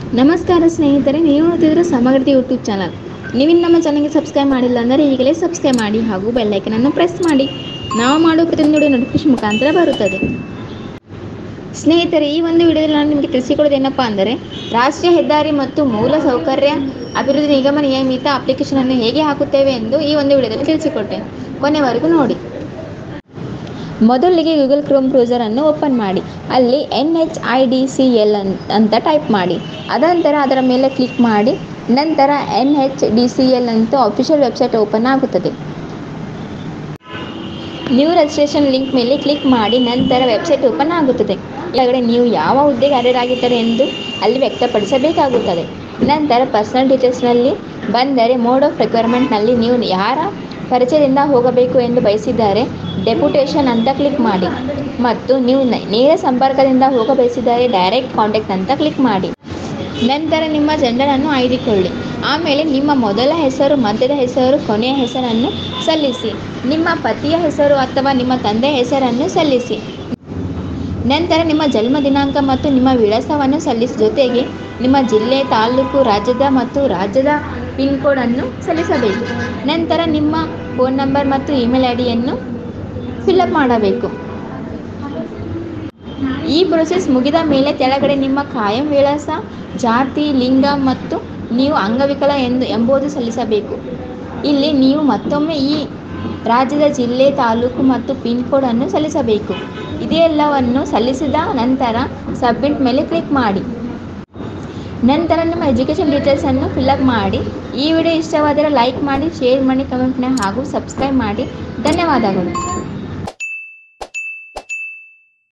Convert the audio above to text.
ನಮಸ್ಕಾರ ಸ್ನೇಹಿತರೆ ನೀವು ನೋಡ್ತಿದ್ರೆ ಸಮಗ್ರತೆ ಯೂಟ್ಯೂಬ್ ಚಾನಲ್ ನೀವಿನ್ನು ನಮ್ಮ ಚಾನಲ್ಗೆ ಸಬ್ಸ್ಕ್ರೈಬ್ ಮಾಡಿಲ್ಲ ಅಂದರೆ ಈಗಲೇ ಸಬ್ಸ್ಕ್ರೈಬ್ ಮಾಡಿ ಹಾಗೂ ಬೆಲ್ಲೈಕನನ್ನು ಪ್ರೆಸ್ ಮಾಡಿ ನಾವು ಮಾಡುವ ಪ್ರತಿಯೊಂದು ನೋಟಿಫಿಕೇಶನ್ ಮುಖಾಂತರ ಬರುತ್ತದೆ ಸ್ನೇಹಿತರೆ ಈ ಒಂದು ವಿಡಿಯೋದಲ್ಲಿ ನಾನು ನಿಮಗೆ ತಿಳಿಸಿಕೊಡೋದು ಏನಪ್ಪ ಅಂದರೆ ರಾಷ್ಟ್ರೀಯ ಹೆದ್ದಾರಿ ಮತ್ತು ಮೂಲ ಸೌಕರ್ಯ ಅಭಿವೃದ್ಧಿ ನಿಗಮ ನಿಯಮಿತ ಅಪ್ಲಿಕೇಶನನ್ನು ಹೇಗೆ ಹಾಕುತ್ತೇವೆ ಎಂದು ಈ ಒಂದು ವಿಡಿಯೋದಲ್ಲಿ ತಿಳಿಸಿಕೊಟ್ಟೆ ಕೊನೆವರೆಗೂ ನೋಡಿ ಮೊದಲಿಗೆ ಗೂಗಲ್ ಕ್ರೋಮ್ ಬ್ರೌಸರನ್ನು ಓಪನ್ ಮಾಡಿ ಅಲ್ಲಿ N H I D C L ಅಂತ ಟೈಪ್ ಮಾಡಿ ಅದಂತರ ಅದರ ಮೇಲೆ ಕ್ಲಿಕ್ ಮಾಡಿ ನಂತರ N H D C L ಅಂತ ಅಫಿಷಿಯಲ್ ವೆಬ್ಸೈಟ್ ಓಪನ್ ಆಗುತ್ತದೆ ನ್ಯೂ ರಿಜಿಸ್ಟ್ರೇಷನ್ ಲಿಂಕ್ ಮೇಲೆ ಕ್ಲಿಕ್ ಮಾಡಿ ನಂತರ ವೆಬ್ಸೈಟ್ ಓಪನ್ ಆಗುತ್ತದೆ ಕೆಳಗಡೆ ನೀವು ಯಾವ ಹುದ್ದೆಗೆ ಅರ್ಹರಾಗಿದ್ದಾರೆ ಎಂದು ಅಲ್ಲಿ ವ್ಯಕ್ತಪಡಿಸಬೇಕಾಗುತ್ತದೆ ನಂತರ ಪರ್ಸನಲ್ ಡೀಟೇಲ್ಸ್ನಲ್ಲಿ ಬಂದರೆ ಮೋಡ್ ಆಫ್ ರಿಕ್ವೈರ್ಮೆಂಟ್ನಲ್ಲಿ ನೀವು ಯಾರ ಪರಿಚಯದಿಂದ ಹೋಗಬೇಕು ಎಂದು ಬಯಸಿದ್ದಾರೆ ಡೆಪ್ಯುಟೇಷನ್ ಅಂತ ಕ್ಲಿಕ್ ಮಾಡಿ ಮತ್ತು ನೀವು ನ- ನೇರ ಸಂಪರ್ಕದಿಂದ ಹೋಗ ಬಯಸಿದರೆ ಡೈರೆಕ್ಟ್ ಕಾಂಟ್ಯಾಕ್ಟ್ ಅಂತ ಕ್ಲಿಕ್ ಮಾಡಿ ನಂತರ ನಿಮ್ಮ ಜೆಂಡರನ್ನು ಆಯ್ದುಕೊಳ್ಳಿ ಆಮೇಲೆ ನಿಮ್ಮ ಮೊದಲ ಹೆಸರು ಮಧ್ಯದ ಹೆಸರು ಕೊನೆಯ ಹೆಸರನ್ನು ಸಲ್ಲಿಸಿ ನಿಮ್ಮ ಪತಿಯ ಹೆಸರು ಅಥವಾ ನಿಮ್ಮ ತಂದೆಯ ಹೆಸರನ್ನು ಸಲ್ಲಿಸಿ ನಂತರ ನಿಮ್ಮ ಜನ್ಮ ದಿನಾಂಕ ಮತ್ತು ನಿಮ್ಮ ವಿಳಾಸವನ್ನು ಸಲ್ಲಿಸಿ ಜೊತೆಗೆ ನಿಮ್ಮ ಜಿಲ್ಲೆ ತಾಲೂಕು ರಾಜ್ಯದ ಮತ್ತು ರಾಜ್ಯದ ಪಿನ್ ಕೋಡನ್ನು ಸಲ್ಲಿಸಬೇಕು ನಂತರ ನಿಮ್ಮ ಫೋನ್ ನಂಬರ್ ಮತ್ತು ಇಮೇಲ್ ಐ ಡಿಯನ್ನು ಫಿಲಪ್ ಮಾಡಬೇಕು ಈ ಪ್ರೊಸೆಸ್ ಮುಗಿದ ಮೇಲೆ ಕೆಳಗಡೆ ನಿಮ್ಮ ಕಾಯಂ ವಿಳಾಸ ಜಾತಿ ಲಿಂಗ ಮತ್ತು ನೀವು ಅಂಗವಿಕಲ ಎಂದು ಎಂಬುದು ಸಲ್ಲಿಸಬೇಕು ಇಲ್ಲಿ ನೀವು ಮತ್ತೊಮ್ಮೆ ಈ ರಾಜ್ಯದ ಜಿಲ್ಲೆ ತಾಲೂಕು ಮತ್ತು ಪಿನ್ ಕೋಡನ್ನು ಸಲ್ಲಿಸಬೇಕು ಇದೆಲ್ಲವನ್ನು ಸಲ್ಲಿಸಿದ ನಂತರ ಸಬ್ಮಿಟ್ ಮೇಲೆ ಕ್ಲಿಕ್ ಮಾಡಿ ನಂತರ ನಿಮ್ಮ ಎಜುಕೇಷನ್ ಡೀಟೇಲ್ಸನ್ನು ಫಿಲಪ್ ಮಾಡಿ ಈ ವಿಡಿಯೋ ಇಷ್ಟವಾದರೆ ಲೈಕ್ ಮಾಡಿ ಶೇರ್ ಮಾಡಿ ಕಮೆಂಟ್ ಮಾಡಿ ಹಾಗೂ ಸಬ್ಸ್ಕ್ರೈಬ್ ಮಾಡಿ ಧನ್ಯವಾದಗಳು